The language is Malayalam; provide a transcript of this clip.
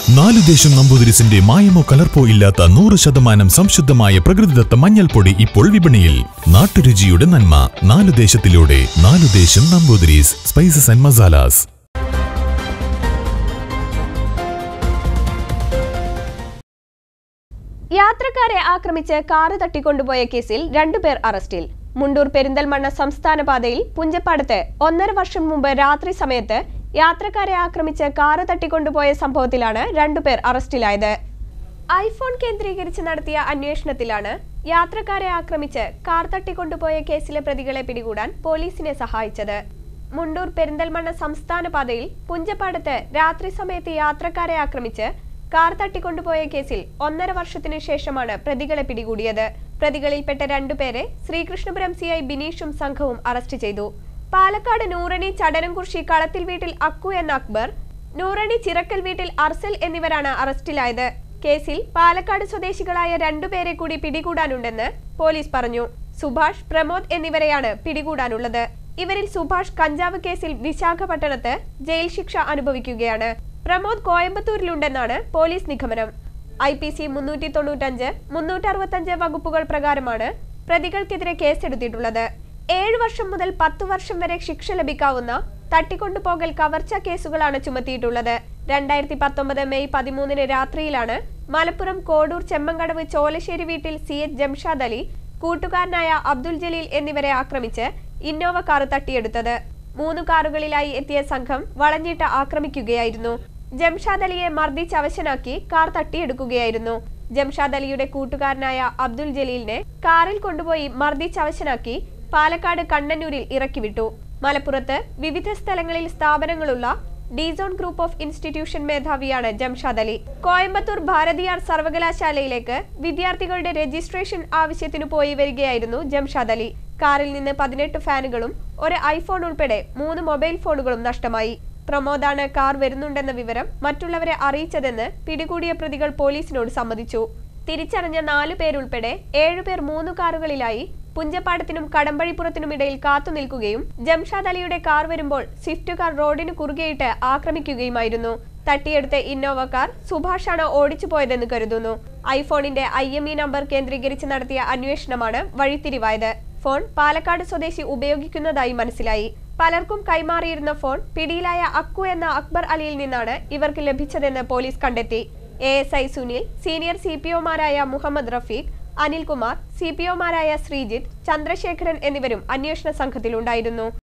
നാലു ദേശം നമ്പൂതിരിസിന്റെ മായമോ കലർപ്പോ ഇല്ലാത്ത നൂറ് ശതമാനം സംശുദ്ധമായ പ്രകൃതിദത്ത മഞ്ഞൾപ്പൊടി ഇപ്പോൾ വിപണിയിൽ നാട്ടുരുചിയുടെ നന്മ നാലു ദേശത്തിലൂടെ നാലു ദേശം നമ്പൂതിരീസ് സ്പൈസസ് ആൻഡ് മസാലാസ് യാത്രക്കാരെ ആക്രമിച്ച് കാറ് തട്ടിക്കൊണ്ടുപോയ കേസിൽ രണ്ടുപേർ അറസ്റ്റിൽ മുണ്ടൂർ പെരിന്തൽമണ്ണ സംസ്ഥാന പാതയിൽ പുഞ്ചപ്പാടത്ത് ഒന്നര വർഷം മുമ്പ് രാത്രി സമയത്ത് യാത്രക്കാരെ ആക്രമിച്ച് കാറ് തട്ടിക്കൊണ്ടുപോയ സംഭവത്തിലാണ് രണ്ടുപേർ അറസ്റ്റിലായത് ഐഫോൺ കേന്ദ്രീകരിച്ച് നടത്തിയ അന്വേഷണത്തിലാണ് യാത്രക്കാരെ ആക്രമിച്ച് കാർ തട്ടിക്കൊണ്ടുപോയ കേസിലെ പ്രതികളെ പിടികൂടാൻ പോലീസിനെ സഹായിച്ചത് മുണ്ടൂർ പെരിന്തൽമണ്ണ സംസ്ഥാന പാതയിൽ പുഞ്ചപ്പാടത്ത് രാത്രി സമയത്ത് യാത്രക്കാരെ ആക്രമിച്ച് കാർ തട്ടിക്കൊണ്ടുപോയ കേസിൽ ഒന്നര വർഷത്തിനു ശേഷമാണ് പ്രതികളെ പിടികൂടിയത് പ്രതികളിൽപ്പെട്ട രണ്ടുപേരെ ശ്രീകൃഷ്ണപുരം സി ഐ ബിനീഷും സംഘവും അറസ്റ്റ് ചെയ്തു പാലക്കാട് നൂറണി ചടനംകുർശി കളത്തിൽ വീട്ടിൽ അക്കു എന്ന അക്ബർ നൂറണി ചിറക്കൽ വീട്ടിൽ അർസൽ എന്നിവരാണ് അറസ്റ്റിലായത് കേസിൽ പാലക്കാട് സ്വദേശികളായ രണ്ടുപേരെ കൂടി പിടികൂടാനുണ്ടെന്ന് പോലീസ് പറഞ്ഞു സുഭാഷ് പ്രമോദ് എന്നിവരെയാണ് പിടികൂടാനുള്ളത് ഇവരിൽ സുഭാഷ് കഞ്ചാവ് കേസിൽ വിശാഖപട്ടണത്ത് ജയിൽ ശിക്ഷ അനുഭവിക്കുകയാണ് പ്രമോദ് കോയമ്പത്തൂരിലുണ്ടെന്നാണ് പോലീസ് നിഗമനം ഐ പി സി മുന്നൂറ്റി തൊണ്ണൂറ്റഞ്ച് മുന്നൂറ്റി അറുപത്തഞ്ച് വകുപ്പുകൾ പ്രകാരമാണ് പ്രതികൾക്കെതിരെ കേസെടുത്തിട്ടുള്ളത് ഏഴു വർഷം മുതൽ പത്തു വർഷം വരെ ശിക്ഷ ലഭിക്കാവുന്ന തട്ടിക്കൊണ്ടുപോകൽ കവർച്ച കേസുകളാണ് ചുമത്തിയിട്ടുള്ളത് രണ്ടായിരത്തി പത്തൊമ്പത് മെയ് പതിമൂന്നിന് രാത്രിയിലാണ് മലപ്പുറം കോഡൂർ ചെമ്മങ്കടവ് ചോലശ്ശേരി വീട്ടിൽ സി എച്ച് ജംഷാദ് അലി കൂട്ടുകാരനായ അബ്ദുൽ ജലീൽ എന്നിവരെ ആക്രമിച്ച് ഇന്നോവ കാർ തട്ടിയെടുത്തത് മൂന്ന് കാറുകളിലായി എത്തിയ സംഘം വളഞ്ഞിട്ട് ആക്രമിക്കുകയായിരുന്നു ജംഷാദ് അലിയെ മർദ്ദിച്ച് അവശനാക്കി കാർ തട്ടിയെടുക്കുകയായിരുന്നു ജംഷാദ് അലിയുടെ കൂട്ടുകാരനായ അബ്ദുൽ ജലീലിനെ കാറിൽ കൊണ്ടുപോയി മർദ്ദിച്ച് അവശനാക്കി പാലക്കാട് കണ്ണന്നൂരിൽ ഇറക്കിവിട്ടു മലപ്പുറത്ത് വിവിധ സ്ഥലങ്ങളിൽ സ്ഥാപനങ്ങളുള്ള ഡിസോൺ ഗ്രൂപ്പ് ഓഫ് ഇൻസ്റ്റിറ്റ്യൂഷൻ മേധാവിയാണ് ജംഷാദ് അലി കോയമ്പത്തൂർ ഭാരതിയാർ സർവകലാശാലയിലേക്ക് വിദ്യാർത്ഥികളുടെ രജിസ്ട്രേഷൻ ആവശ്യത്തിനു പോയി വരികയായിരുന്നു ജംഷാദ് അലി കാറിൽ നിന്ന് പതിനെട്ട് ഫാനുകളും ഒരു ഐഫോൺ ഉൾപ്പെടെ മൂന്ന് മൊബൈൽ ഫോണുകളും നഷ്ടമായി പ്രമോദാണ് കാർ വരുന്നുണ്ടെന്ന വിവരം മറ്റുള്ളവരെ അറിയിച്ചതെന്ന് പിടികൂടിയ പ്രതികൾ പോലീസിനോട് സമ്മതിച്ചു തിരിച്ചറിഞ്ഞ നാലു പേരുൾപ്പെടെ ഏഴുപേർ മൂന്ന് കാറുകളിലായി പുഞ്ചപ്പാടത്തിനും കടമ്പഴിപ്പുറത്തിനുമിടയിൽ കാത്തുനിൽക്കുകയും ജംഷാദ് അലിയുടെ കാർ വരുമ്പോൾ സ്വിഫ്റ്റ് കാർ റോഡിന് കുറുകെയിട്ട് ആക്രമിക്കുകയുമായിരുന്നു തട്ടിയെടുത്ത ഇന്നോവ കാർ സുഭാഷാണ് ഓടിച്ചു പോയതെന്ന് കരുതുന്നു ഐഫോണിന്റെ ഐ എം ഇ നമ്പർ കേന്ദ്രീകരിച്ച് നടത്തിയ അന്വേഷണമാണ് വഴിത്തിരിവായത് ഫോൺ പാലക്കാട് സ്വദേശി ഉപയോഗിക്കുന്നതായി മനസ്സിലായി പലർക്കും കൈമാറിയിരുന്ന ഫോൺ പിടിയിലായ അക്കു എന്ന അക്ബർ അലിയിൽ നിന്നാണ് ഇവർക്ക് ലഭിച്ചതെന്ന് പോലീസ് കണ്ടെത്തി A S I Sunil senior C P ഒമാരായ മുഹമ്മദ് റഫീഖ് അനിൽകുമാർ സി പി ഒമാരായ ശ്രീജിത്ത് ചന്ദ്രശേഖരൻ എന്നിവരും അന്വേഷണ സംഘത്തിലുണ്ടായിരുന്നു